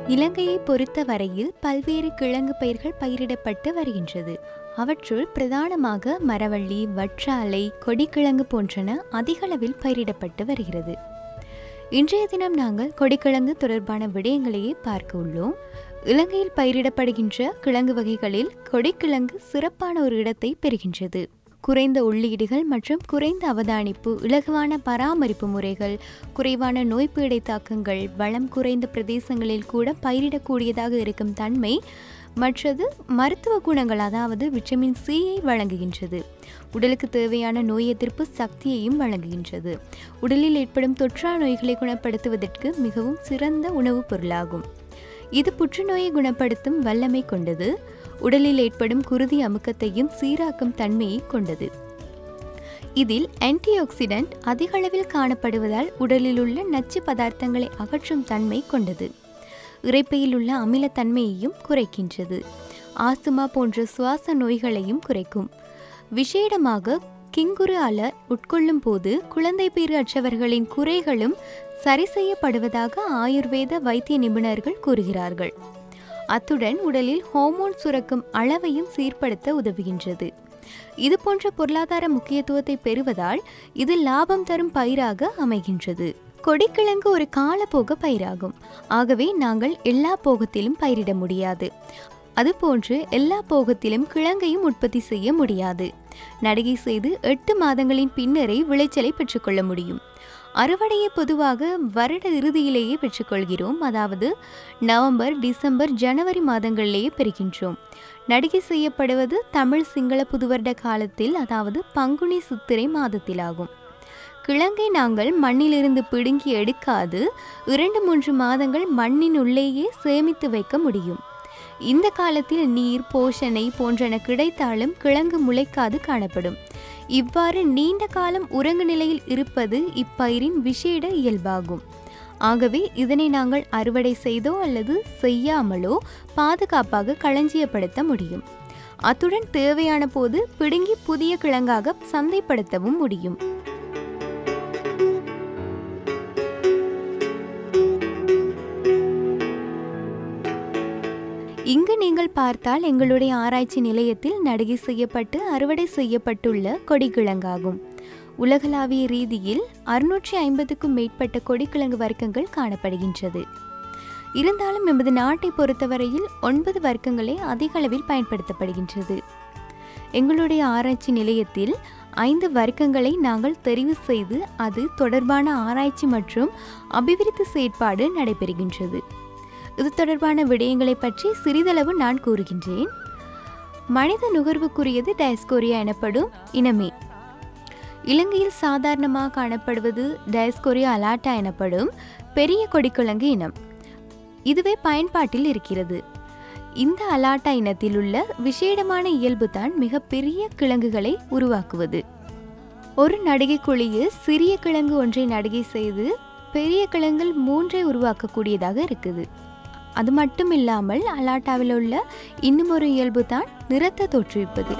இலங்கையை பொறுத்த வரையில் பல்வேறு கிழங்கு பயிர்கள் பயிரிடப்பட்டு வருகின்றது அவற்றுள் பிரதானமாக மரவள்ளி வற்றாலை கொடிக்கிழங்கு போன்றன அதிகளவில் பயிரிடப்பட்டு வருகிறது இன்றைய தினம் நாங்கள் கொடிக்கிழங்கு தொடர்பான விடயங்களையே பார்க்க உள்ளோம் இலங்கையில் பயிரிடப்படுகின்ற கிழங்கு வகைகளில் கொடிக்கிழங்கு சிறப்பான ஒரு இடத்தை பெறுகின்றது குறைந்த உள்ளீடுகள் மற்றும் குறைந்த அவதானிப்பு இலகுவான பராமரிப்பு முறைகள் குறைவான நோய்ப்பீடை தாக்கங்கள் வளம் குறைந்த பிரதேசங்களில் கூட பயிரிடக்கூடியதாக இருக்கும் தன்மை மற்றது மருத்துவ குணங்கள் அதாவது விட்டமின் சியை வழங்குகின்றது உடலுக்கு தேவையான நோய் எதிர்ப்பு சக்தியையும் வழங்குகின்றது உடலில் ஏற்படும் தொற்றா நோய்களை குணப்படுத்துவதற்கு மிகவும் சிறந்த உணவுப் பொருளாகும் இது புற்றுநோயை குணப்படுத்தும் வல்லமை கொண்டது உடலில் ஏற்படும் குருதி அமுக்கத்தையும் சீராக்கும் தன்மையை கொண்டது இதில் ஆன்டிஆக்சிடென்ட் அதிக அளவில் காணப்படுவதால் உடலில் உள்ள நச்சு பதார்த்தங்களை அகற்றும் தன்மை கொண்டது இறைப்பையில் உள்ள அமிலத்தன்மையையும் குறைக்கின்றது ஆஸ்துமா போன்ற சுவாச நோய்களையும் குறைக்கும் விசேடமாக கிங்குரு அலர் உட்கொள்ளும் போது குழந்தை பேறு அற்றவர்களின் குறைகளும் சரி செய்யப்படுவதாக ஆயுர்வேத வைத்திய நிபுணர்கள் கூறுகிறார்கள் அத்துடன் உடலில் ஹோமோன் சுரக்கும் அளவையும் சீர்படுத்த உதவுகின்றது இது போன்ற பொருளாதார முக்கியத்துவத்தை பெறுவதால் இது லாபம் தரும் பயிராக அமைகின்றது கொடிக்கிழங்கு ஒரு காலப்போக பயிராகும் ஆகவே நாங்கள் எல்லா போகத்திலும் பயிரிட முடியாது அதுபோன்று எல்லா போகத்திலும் கிழங்கையும் உற்பத்தி செய்ய முடியாது நடிகை செய்து எட்டு மாதங்களின் பின்னரே விளைச்சலை பெற்றுக்கொள்ள முடியும் அறுவடையை பொதுவாக வருட இறுதியிலேயே பெற்றுக்கொள்கிறோம் அதாவது நவம்பர் டிசம்பர் ஜனவரி மாதங்களிலேயே பெறுகின்றோம் நடிகை செய்யப்படுவது தமிழ் சிங்கள புதுவருட காலத்தில் அதாவது பங்குனி சித்திரை மாதத்திலாகும் கிழங்கை நாங்கள் மண்ணிலிருந்து பிடுங்கி எடுக்காது இரண்டு மூன்று மாதங்கள் மண்ணின் உள்ளேயே சேமித்து வைக்க முடியும் இந்த காலத்தில் நீர் போஷணை போன்றன கிடைத்தாலும் கிழங்கு முளைக்காது காணப்படும் இவ்வாறு நீண்ட காலம் உறங்கு நிலையில் இருப்பது இப்பயிரின் விசேட இயல்பாகும் ஆகவே இதனை நாங்கள் அறுவடை செய்தோ அல்லது செய்யாமலோ பாதுகாப்பாக களஞ்சியப்படுத்த முடியும் அத்துடன் தேவையான போது பிடுங்கி புதிய கிழங்காக சந்தைப்படுத்தவும் முடியும் இங்கு நீங்கள் பார்த்தால் எங்களுடைய ஆராய்ச்சி நிலையத்தில் நடுகை செய்யப்பட்டு அறுவடை செய்யப்பட்டுள்ள கொடிக்கிழங்காகும் உலகளாவிய ரீதியில் அறுநூற்றி ஐம்பதுக்கும் மேற்பட்ட கொடிக்கிழங்கு வர்க்கங்கள் காணப்படுகின்றது இருந்தாலும் எமது நாட்டை பொறுத்தவரையில் ஒன்பது வர்க்கங்களே அதிக அளவில் பயன்படுத்தப்படுகின்றது எங்களுடைய ஆராய்ச்சி நிலையத்தில் ஐந்து வர்க்கங்களை நாங்கள் தெரிவு செய்து அது தொடர்பான ஆராய்ச்சி மற்றும் அபிவிருத்தி செயற்பாடு நடைபெறுகின்றது இது தொடர்பான விடயங்களை பற்றி சிறிதளவு நான் கூறுகின்றேன் மனித நுகர்வுக்குரியது டயஸ்கோரியா எனப்படும் இனமே இலங்கையில் சாதாரணமாக காணப்படுவது டயஸ்கோரியா அலாட்டா எனப்படும் பெரிய கொடிக்கிழங்கு இனம் இதுவே பயன்பாட்டில் இருக்கிறது இந்த அலாட்டா இனத்தில் உள்ள விசேடமான இயல்பு தான் மிகப்பெரிய கிழங்குகளை உருவாக்குவது ஒரு நடிகை குழியில் சிறிய கிழங்கு ஒன்றை நடிகை செய்து பெரிய கிழங்கில் மூன்றை உருவாக்கக்கூடியதாக இருக்குது அது மட்டும் இல்லாமல் அலாட்டாவில் உள்ள இன்னும் ஒரு இயல்பு தான் நிறத்தை தோற்றுவிப்பது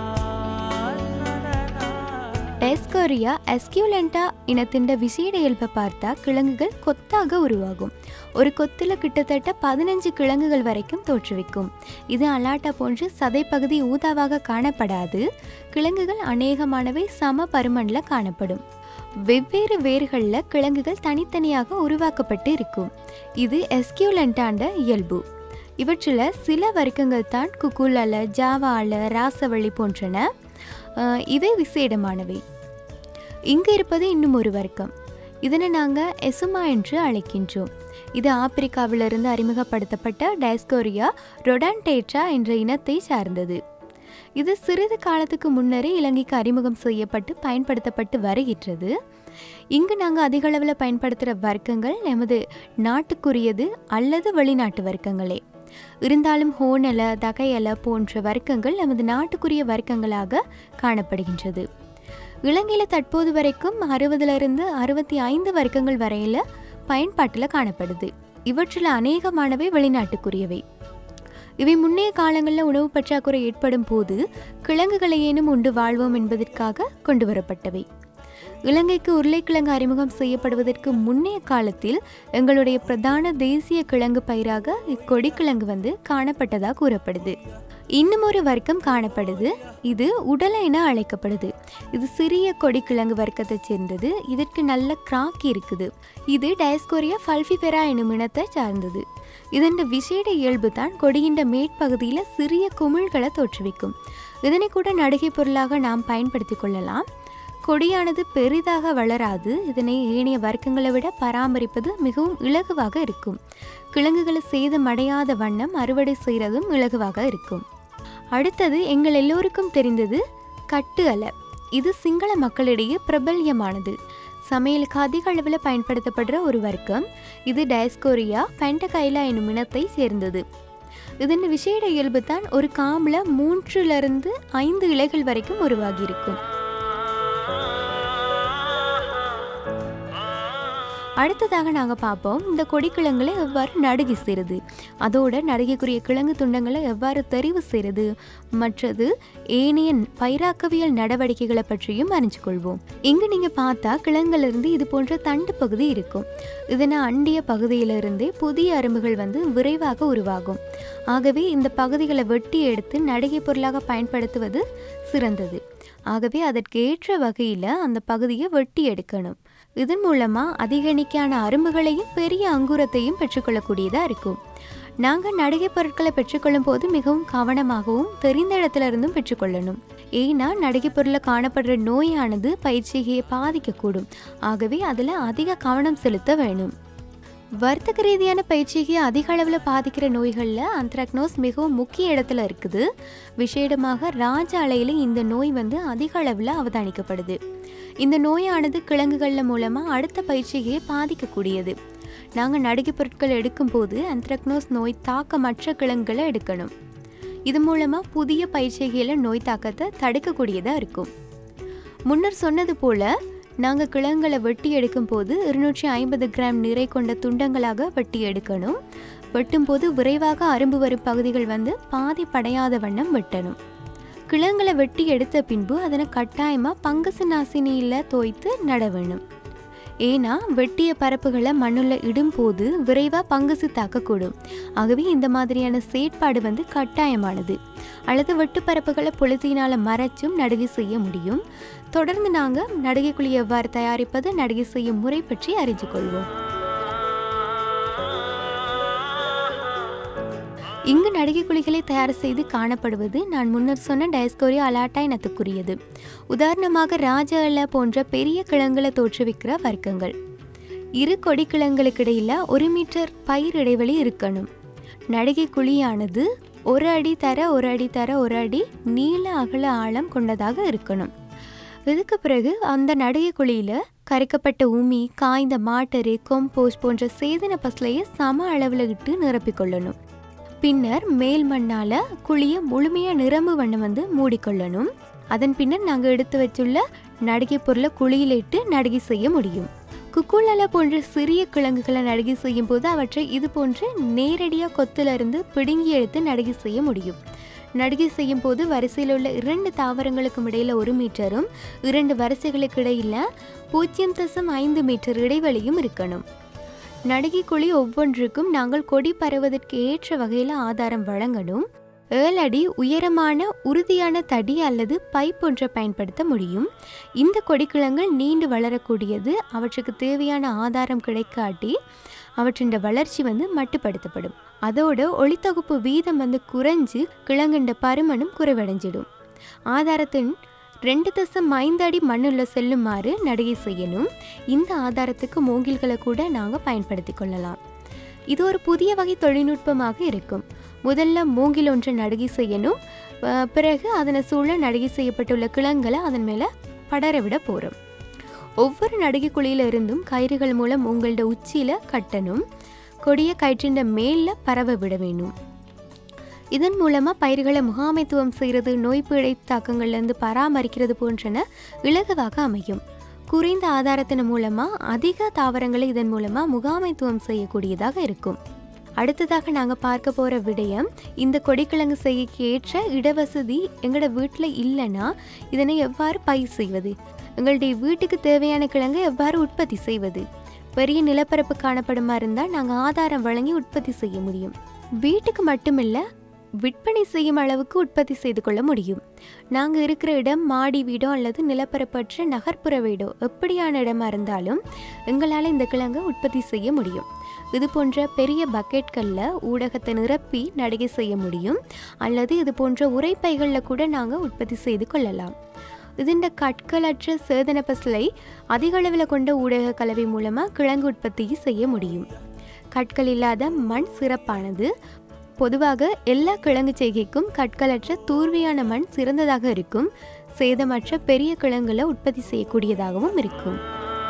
டெஸ்கோரியா எஸ்கியூலண்டா இனத்தின் விசேட இயல்பை பார்த்தா கிழங்குகள் கொத்தாக உருவாகும் ஒரு கொத்தில் கிட்டத்தட்ட பதினஞ்சு கிழங்குகள் வரைக்கும் தோற்றுவிக்கும் இது அலாட்டா போன்று சதைப்பகுதி ஊதாவாக காணப்படாது கிழங்குகள் அநேகமானவை சம பருமனில் காணப்படும் வெவ்வேறு வேர்களில் கிழங்குகள் தனித்தனியாக உருவாக்கப்பட்டு இருக்கும் இது எஸ்கியூலண்டாண்ட இயல்பு இவற்றில் சில வர்க்கங்கள் தான் குக்குலல ஜாவால ராசவள்ளி போன்றன அஹ், இவை விசேடமானவை இங்கு இருப்பது இன்னும் ஒரு வர்க்கம் இதனை நாங்கள் எசுமா என்று அழைக்கின்றோம் இது ஆப்பிரிக்காவிலிருந்து அறிமுகப்படுத்தப்பட்ட டயஸ்கோரியா ரொடான்டேட்ரா என்ற இனத்தை சார்ந்தது இது சிறிது காலத்துக்கு முன்னரே இலங்கைக்கு அறிமுகம் செய்யப்பட்டு பயன்படுத்தப்பட்டு வருகின்றது இங்கு நாங்கள் அதிக அளவில் பயன்படுத்துகிற வர்க்கங்கள் எமது நாட்டுக்குரியது அல்லது வெளிநாட்டு வர்க்கங்களே இருந்தாலும் ஹோனல தகையல போன்ற வர்க்கங்கள் நமது நாட்டுக்குரிய வர்க்கங்களாக காணப்படுகின்றது இலங்கையில் தற்போது வரைக்கும் அறுபதுலேருந்து அறுபத்தி ஐந்து வர்க்கங்கள் வரையில் பயன்பாட்டில் காணப்படுது இவற்றில் அநேகமானவை வெளிநாட்டுக்குரியவை இவை முன்னைய காலங்களில் உணவு பற்றாக்குறை ஏற்படும் போது கிழங்குகளை ஏனும் உண்டு வாழ்வோம் என்பதற்காக கொண்டு வரப்பட்டவை இலங்கைக்கு உருளைக்கிழங்கு அறிமுகம் செய்யப்படுவதற்கு முன்னைய காலத்தில் எங்களுடைய பிரதான தேசிய கிழங்கு பயிராக இக்கொடிக்கிழங்கு வந்து காணப்பட்டதாக கூறப்படுது இன்னும் ஒரு வர்க்கம் காணப்படுது இது உடலை என அழைக்கப்படுது இது சிறிய கொடிக்கிழங்கு வர்க்கத்தைச் சேர்ந்தது இதற்கு நல்ல கிராக்கி இருக்குது இது டயஸ்கோரியா ஃபல்ஃபிபெரா எனும் இனத்தை சார்ந்தது இதன் விசேட இயல்பு தான் கொடியின் மேற்பகுதியில் சிறிய குமிழ்களை தோற்றுவிக்கும் இதனை கூட நடுகை பொருளாக நாம் பயன்படுத்தி கொள்ளலாம் கொடியானது பெரிதாக வளராது இதனை ஏனைய வர்க்கங்களை விட பராமரிப்பது மிகவும் இலகுவாக இருக்கும் கிழங்குகளை சேதமடையாத வண்ணம் அறுவடை செய்கிறதும் இலகுவாக இருக்கும் அடுத்தது எங்கள் எல்லோருக்கும் தெரிந்தது கட்டு அலை இது சிங்கள மக்களிடையே பிரபல்யமானது சமையலுக்கு அதிக அளவில் பயன்படுத்தப்படுற ஒரு வர்க்கம் இது டயஸ்கோரியா பென்டகைலா என்னும் இனத்தை சேர்ந்தது இதன் விசேட இயல்பு தான் ஒரு காம்பில் மூன்றிலிருந்து ஐந்து இலைகள் வரைக்கும் உருவாகி இருக்கும் அடுத்ததாக நாங்கள் பார்ப்போம் இந்த கொடிக்கிழங்குகளை எவ்வாறு நடுகி செய்கிறது அதோட நடுகைக்குரிய கிழங்கு துண்டங்களை எவ்வாறு தெரிவு செய்கிறது மற்றது ஏனைய பயிராக்கவியல் நடவடிக்கைகளை பற்றியும் அறிஞ்சு கொள்வோம் இங்கு நீங்கள் பார்த்தா கிழங்குலேருந்து இது போன்ற தண்டு பகுதி இருக்கும் இதனை அண்டிய பகுதியிலிருந்தே புதிய அரும்புகள் வந்து விரைவாக உருவாகும் ஆகவே இந்த பகுதிகளை வெட்டி எடுத்து நடுகை பொருளாக பயன்படுத்துவது சிறந்தது ஆகவே அதற்கு ஏற்ற வகையில் அந்த பகுதியை வெட்டி எடுக்கணும் இதன் மூலமாக அதிக எண்ணிக்கையான அரும்புகளையும் பெரிய அங்குரத்தையும் பெற்றுக்கொள்ளக்கூடியதாக இருக்கும் நாங்கள் நடிகை பொருட்களை பெற்றுக்கொள்ளும் போது மிகவும் கவனமாகவும் தெரிந்த இடத்துல இருந்தும் பெற்றுக்கொள்ளணும் ஏன்னா நடிகை பொருளில் காணப்படுற நோயானது பயிற்சிகையை பாதிக்கக்கூடும் ஆகவே அதில் அதிக கவனம் செலுத்த வேணும் வர்த்தக ரீதியான பயிற்சியை அதிக அளவில் பாதிக்கிற நோய்களில் அந்த்ராக்னோஸ் மிகவும் முக்கிய இடத்துல இருக்குது விசேடமாக ராஜ அலையில் இந்த நோய் வந்து அதிக அளவில் அவதானிக்கப்படுது இந்த நோயானது கிழங்குகளில் மூலமாக அடுத்த பயிற்சிகையை பாதிக்கக்கூடியது நாங்கள் நடுகை பொருட்கள் எடுக்கும்போது அந்த்ராக்னோஸ் நோய் தாக்கமற்ற கிழங்குகளை எடுக்கணும் இது மூலமாக புதிய பயிற்சிகையில் நோய் தாக்கத்தை தடுக்கக்கூடியதாக இருக்கும் முன்னர் சொன்னது போல நாங்கள் கிழங்குகளை வெட்டி எடுக்கும் போது இருநூற்றி ஐம்பது கிராம் நிறை கொண்ட துண்டங்களாக வெட்டி எடுக்கணும் வெட்டும்போது விரைவாக அரும்பு வரும் பகுதிகள் வந்து பாதி படையாத வண்ணம் வெட்டணும் கிழங்குகளை வெட்டி எடுத்த பின்பு அதனை கட்டாயமாக பங்கசு நாசினியில் தோய்த்து நட வேணும் ஏன்னா வெட்டிய பரப்புகளை மண்ணில் இடும்போது விரைவாக பங்குசு தாக்கக்கூடும் ஆகவே இந்த மாதிரியான செயற்பாடு வந்து கட்டாயமானது அல்லது வெட்டு பரப்புகளை பொழுத்தினால் மறைச்சும் நடுகை செய்ய முடியும் தொடர்ந்து நாங்கள் நடுகை குழி எவ்வாறு தயாரிப்பது நடுகை செய்யும் முறை பற்றி அறிஞ்சு கொள்வோம் இங்கு நடிகை குழிகளை தயார் செய்து காணப்படுவது நான் முன்னர் சொன்ன டயஸ்கோரியா அலாட்டா இனத்துக்குரியது உதாரணமாக ராஜ அல போன்ற பெரிய கிழங்குகளை தோற்றுவிக்கிற வர்க்கங்கள் இரு கொடி கிழங்குகளுக்கு இடையில ஒரு மீட்டர் பயிர் இடைவெளி இருக்கணும் நடிகை குழியானது ஒரு அடி தர ஒரு அடி தர ஒரு அடி நீள அகல ஆழம் கொண்டதாக இருக்கணும் இதுக்கு பிறகு அந்த நடிகை குழியில கரைக்கப்பட்ட உமி காய்ந்த மாட்டரு கொம்போஸ் போன்ற சேதன பசலையை சம அளவில் இட்டு நிரப்பிக்கொள்ளணும் பின்னர் மேல் மண்ணால குழியை முழுமையா நிரம்பு வண்ணம் வந்து மூடிக்கொள்ளணும் அதன் பின்னர் நாங்கள் எடுத்து வச்சுள்ள நடிகை பொருளை குழியில் இட்டு நடிகை செய்ய முடியும் குக்குலல போன்ற சிறிய கிழங்குகளை நடிகை செய்யும் போது அவற்றை இது போன்று நேரடியாக கொத்திலிருந்து பிடுங்கி எடுத்து நடிகை செய்ய முடியும் நடிகை செய்யும் போது வரிசையில் உள்ள இரண்டு தாவரங்களுக்கும் இடையில ஒரு மீட்டரும் இரண்டு வரிசைகளுக்கு இடையில பூஜ்ஜியம் தசம் ஐந்து மீட்டர் இடைவெளியும் இருக்கணும் நடிகை குழி ஒவ்வொன்றுக்கும் நாங்கள் கொடி பரவதற்கு ஏற்ற வகையில் ஆதாரம் வழங்கணும் ஏழு அடி உயரமான உறுதியான தடி அல்லது பைப் ஒன்றை பயன்படுத்த முடியும் இந்த கொடிக்கிழங்கள் நீண்டு வளரக்கூடியது அவற்றுக்கு தேவையான ஆதாரம் கிடைக்காட்டி அவற்றின் வளர்ச்சி வந்து மட்டுப்படுத்தப்படும் அதோட ஒளித்தொகுப்பு வீதம் வந்து குறைஞ்சு கிழங்குண்ட பருமனும் குறைவடைஞ்சிடும் ஆதாரத்தின் ரெண்டு தசம் ஐந்து அடி மண்ணுள்ள செல்லுமாறு நடிகை செய்யணும் இந்த ஆதாரத்துக்கு மூங்கில்களை கூட நாங்கள் பயன்படுத்தி கொள்ளலாம் இது ஒரு புதிய வகை தொழில்நுட்பமாக இருக்கும் முதல்ல மூங்கில் ஒன்றை நடுகை செய்யணும் அஹ் பிறகு அதனை சூழ நடுகை செய்யப்பட்டுள்ள கிழங்களை அதன் மேலே படர விட போகிறோம் ஒவ்வொரு நடுகை குழியில இருந்தும் கயிறுகள் மூலம் உங்களோட உச்சியில் கட்டணும் கொடிய கயிற்றின் மேல பரவ விட வேணும் இதன் மூலமாக பயிர்களை முகாமைத்துவம் செய்கிறது நோய் பிழை தாக்கங்கள்லேருந்து பராமரிக்கிறது போன்றன இலகுவாக அமையும் குறைந்த ஆதாரத்தின் மூலமாக அதிக தாவரங்களை இதன் மூலமாக முகாமைத்துவம் செய்யக்கூடியதாக இருக்கும் அடுத்ததாக நாங்கள் பார்க்க போகிற விடயம் இந்த கொடிக்கிழங்கு செய்யக்கு ஏற்ற இடவசதி எங்களோட வீட்டில் இல்லைன்னா இதனை எவ்வாறு பயிர் செய்வது எங்களுடைய வீட்டுக்கு தேவையான கிழங்கை எவ்வாறு உற்பத்தி செய்வது பெரிய நிலப்பரப்பு காணப்படுமா இருந்தால் நாங்கள் ஆதாரம் வழங்கி உற்பத்தி செய்ய முடியும் வீட்டுக்கு மட்டுமில்ல விற்பனை செய்யும் அளவுக்கு உற்பத்தி செய்து கொள்ள முடியும் நாங்கள் இருக்கிற இடம் மாடி வீடோ அல்லது நிலப்பரப்பற்ற நகர்ப்புற வீடோ எப்படியான இடமா இருந்தாலும் எங்களால் இந்த கிழங்கை உற்பத்தி செய்ய முடியும் இது போன்ற பெரிய பக்கெட்களில் ஊடகத்தை நிரப்பி நடிகை செய்ய முடியும் அல்லது இது போன்ற உரைப்பைகளில் கூட நாங்கள் உற்பத்தி செய்து கொள்ளலாம் ഇതിൻ്റെ കട്കളற்ற சேதன பசலை அதிக அளவில் கொண்ட ஊடக கலவை மூலமாக கிழங்கு உற்பத்தி செய்ய முடியும் கற்கள் இல்லாத மண் சிறப்பானது பொதுவாக எல்லா கிழங்கு செய்கைக்கும் கற்களற்ற தூர்வையான மண் சிறந்ததாக இருக்கும் சேதமற்ற பெரிய கிழங்குகளை உற்பத்தி செய்யக்கூடியதாகவும் இருக்கும்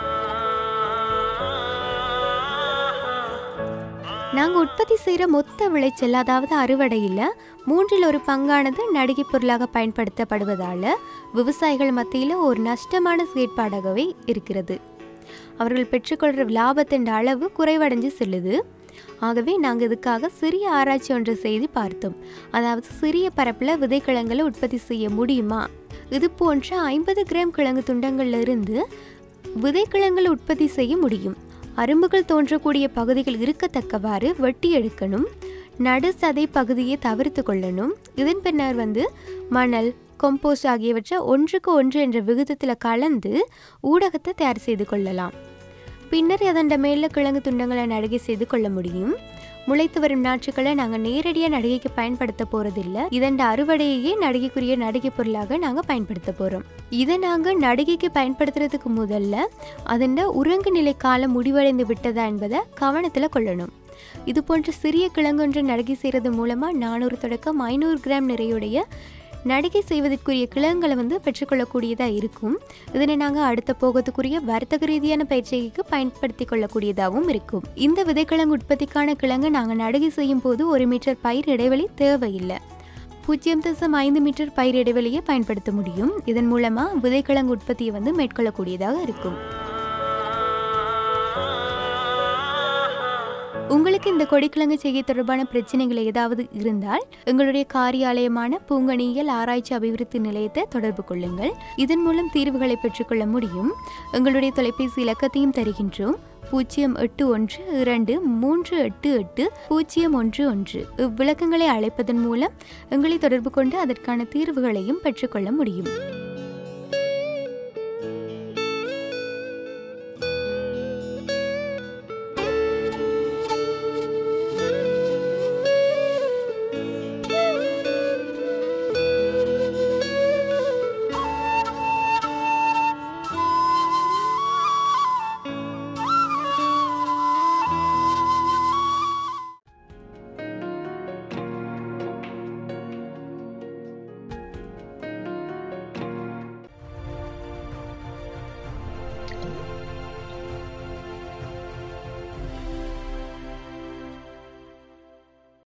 நாங்கள் உற்பத்தி செய்கிற மொத்த விளைச்சல் அதாவது அறுவடையில் மூன்றில் ஒரு பங்கானது நடிகை பொருளாக பயன்படுத்தப்படுவதால் விவசாயிகள் மத்தியில் ஒரு நஷ்டமான செயற்பாடாகவே இருக்கிறது அவர்கள் பெற்றுக்கொள்கிற லாபத்தின் அளவு குறைவடைஞ்சு செல்லுது ஆகவே நாங்கள் இதுக்காக சிறிய ஆராய்ச்சி ஒன்றை செய்து பார்த்தோம் அதாவது சிறிய பரப்பில் விதைக்கிழங்களை உற்பத்தி செய்ய முடியுமா இது போன்ற ஐம்பது கிராம் கிழங்கு துண்டங்கள்ல இருந்து விதைக்கிழங்களை உற்பத்தி செய்ய முடியும் அரும்புகள் தோன்றக்கூடிய பகுதிகள் இருக்கத்தக்கவாறு வெட்டி எடுக்கணும் நடு சதை பகுதியை தவிர்த்து கொள்ளணும் இதன் பின்னர் வந்து மணல் கொம்போஸ்ட் ஆகியவற்றை ஒன்றுக்கு ஒன்று என்ற விகிதத்தில் கலந்து ஊடகத்தை தயார் செய்து கொள்ளலாம் பின்னர் அதன் மேல கிழங்கு துண்டங்களை நடுகை செய்து கொள்ள முடியும் முளைத்து வரும் நாற்றுக்களை நாங்கள் நேரடியாக நடிகைக்கு பயன்படுத்த போகிறதில்ல இதன் அறுவடையே நடிகைக்குரிய நடிகை பொருளாக நாங்கள் பயன்படுத்த போகிறோம் இதை நாங்கள் நடிகைக்கு பயன்படுத்துறதுக்கு முதல்ல அதன் உறங்கு நிலை காலம் முடிவடைந்து விட்டதா என்பதை கவனத்தில் கொள்ளணும் இது போன்ற சிறிய கிழங்கொன்று நடிகை செய்கிறது மூலமாக நானூறு தொடக்கம் ஐநூறு கிராம் நிறையுடைய நடிகை செய்வதற்குரிய கிழங்குகளை வந்து பெற்றுக்கொள்ளக்கூடியதாக இருக்கும் இதனை நாங்கள் அடுத்த போகத்துக்குரிய வர்த்தக ரீதியான பயிற்சிக்கு பயன்படுத்தி கொள்ளக்கூடியதாகவும் இருக்கும் இந்த விதைக்கிழங்கு உற்பத்திக்கான கிழங்கு நாங்கள் நடிகை செய்யும் போது ஒரு மீட்டர் பயிர் இடைவெளி தேவையில்லை பூஜ்ஜியம் தசம் ஐந்து மீட்டர் பயிர் இடைவெளியை பயன்படுத்த முடியும் இதன் மூலமாக விதைக்கிழங்கு உற்பத்தியை வந்து மேற்கொள்ளக்கூடியதாக இருக்கும் உங்களுக்கு இந்த கொடிக்கிழங்கு செய்கை தொடர்பான பிரச்சனைகள் ஏதாவது இருந்தால் எங்களுடைய காரியாலயமான பூங்கனியல் ஆராய்ச்சி அபிவிருத்தி நிலையத்தை தொடர்பு கொள்ளுங்கள் இதன் மூலம் தீர்வுகளை பெற்றுக்கொள்ள முடியும் எங்களுடைய தொலைபேசி இலக்கத்தையும் தருகின்றோம் பூஜ்ஜியம் எட்டு ஒன்று இரண்டு மூன்று எட்டு எட்டு பூஜ்ஜியம் ஒன்று ஒன்று இவ்விளக்கங்களை அழைப்பதன் மூலம் எங்களை தொடர்பு கொண்டு அதற்கான தீர்வுகளையும் பெற்றுக்கொள்ள முடியும்